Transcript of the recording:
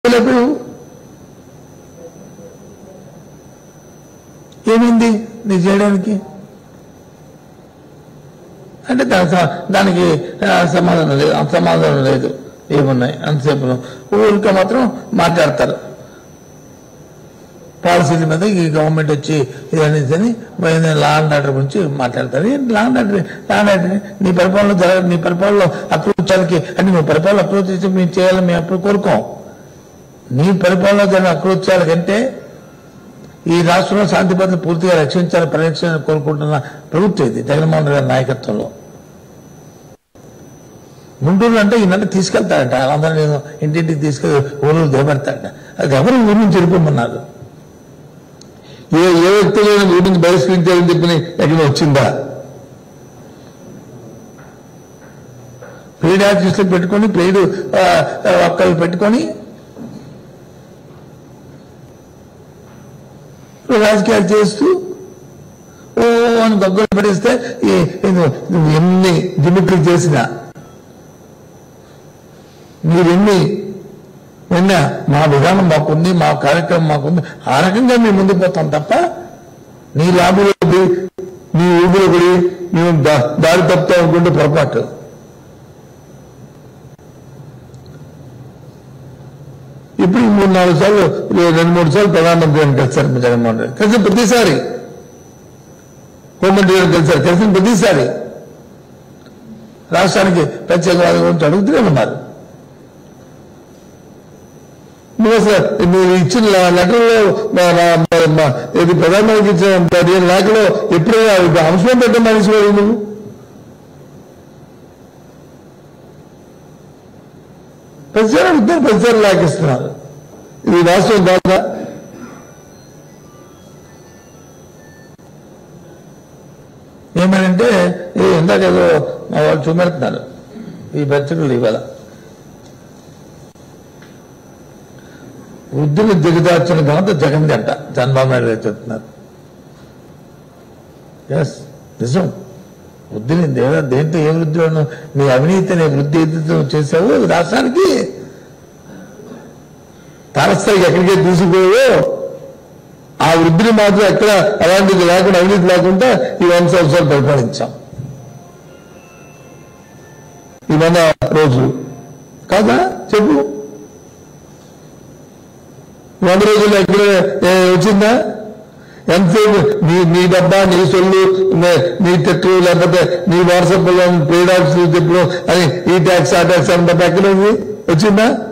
చేయలేదు ఏమైంది నీ చేయడానికి అంటే దాని స- దానికి ఆ, సమాధానం లేదు అంత సమాధానం లేదు ఏమున్నాయి అంతసేపు ఊరికే మాత్రం మాట్లాడతారు పాలసీల మీద ఈ గవర్నమెంట్ వచ్చి ఇదనేసి లా అండ్ ఆర్డర్ గురించి మాట్లాడతారు ఏంటి law and order law and order నీ పరిపాలన జరగ నీ పరిపాలనలో అకృత్యాలకి అంటే నువ్వు పరిపాలన అకృత్యం మేము చేయాలని మేము అప్పుడు కోరుకోం నీ పరిపాలన జరిగిన అకృత్యాల కంటే ఈ రాష్ట్రంలో శాంతి భద్రత పూర్తిగా రక్షించాలని పరిరక్షణ కోరుకుంటున్న ప్రభుత్వం ఇది జగన్మోహన్ రెడ్డి గారి నాయకత్వంలో గుంటూరు అంటే ఈయన తీసుకెళ్తాడట అందరూ నేను ఇంటింటికి తీసుకెళ్ళి ఊరు దిగబెడతాడట అది ఎవరు ఊరు నుంచి వెళ్ళిపోమన్నారు ఏ ఏ వ్యక్తి లేని ఊరి నుంచి బహిష్కరించాలని చెప్పి ఎక్కడ వచ్చిందా పెయిడ్ ఆర్టిస్టులు పెట్టుకొని పెయిడ్ ఒక్కళ్ళు పెట్టుకొని రాజకీయాలు చేస్తూ ఓ అని గొగ్గలు పడేస్తే ఈ- ఇది నువ్వు ఎన్ని గిమిక్లు చేసినా మీరెన్ని విన్నా మా విధానం మాకుంది మా కార్యక్రమం మాకుంది ఆ రకంగా మేము ముందుకు పోతాం తప్ప నీ లాభంలో పడి, నీ ఊపిలో పడి మేము దా- దారి తప్పుతాం అనుకుంటే పొరపాటు ఇప్పుడు మూడు నాలుగు సార్లు రెండు మూడు సార్లు ప్రధానమంత్రి గారిని కలిశారు మీ జగన్మోహన్ రెడ్డి కలిసిన ప్రతిసారి హోంమంత్రి గారిని కలిశారు కలిసిన ప్రతిసారి రాష్ట్రానికి ప్రత్యేకవాద గురించి అడుగుతూనే ఉన్నారు నువ్వు అసలు నువ్వు ఇచ్చిన లెటర్లో మా- మా- మా- మా- ఇది ప్రధానమంత్రికి ఇచ్చిన పదిహేను లేఖలో ఎప్పుడైనా ఇది అంశం పెట్ట మనిషి వాడు నువ్వు ప్రతిసారి అడుగుతారు ప్రతిసారి లేఖిస్తున్నారు ఇది వాస్తవం కాదా ఏమనంటే ఏ ఇందాక ఏదో మా వాళ్ళు చూపెడుతున్నారు ఈ పత్రికలు ఇవాళ వృద్ధులు దిగదార్చిన ఘనత జగన్ అంట చంద్రబాబు నాయుడు గారు చెప్తున్నారు ఎస్ నిజం వృద్ధిని దేవ- దేంతో ఏ వృద్ధిలో నీ అవినీతి అనే వృద్ధి ఏదైతే చేసావో రాష్ట్రానికి తారస్థాయికి ఎక్కడికే తీసుకుపోయావో ఆ వృద్ధిని మాత్రం ఎక్కడ అలాంటిది లేకుండా అవినీతి లేకుండా ఈ వంద సంవత్సరాలు పరిపాలించాం ఈ వంద రోజులు కాదా చెప్పు వంద రోజులు ఎక్కడ ఏ, వచ్చిందా ఎంతసేపు నీ నీ డబ్బా నీ సొల్లు నే- నీ తిట్లు లేకపోతే నీ వాట్సాప్ లో పేడాక్స్ చెప్పడం అని ఈ ట్యాక్స్ ఆ ట్యాక్స్ అని తప్ప ఎక్కడ ఉంది వచ్చిందా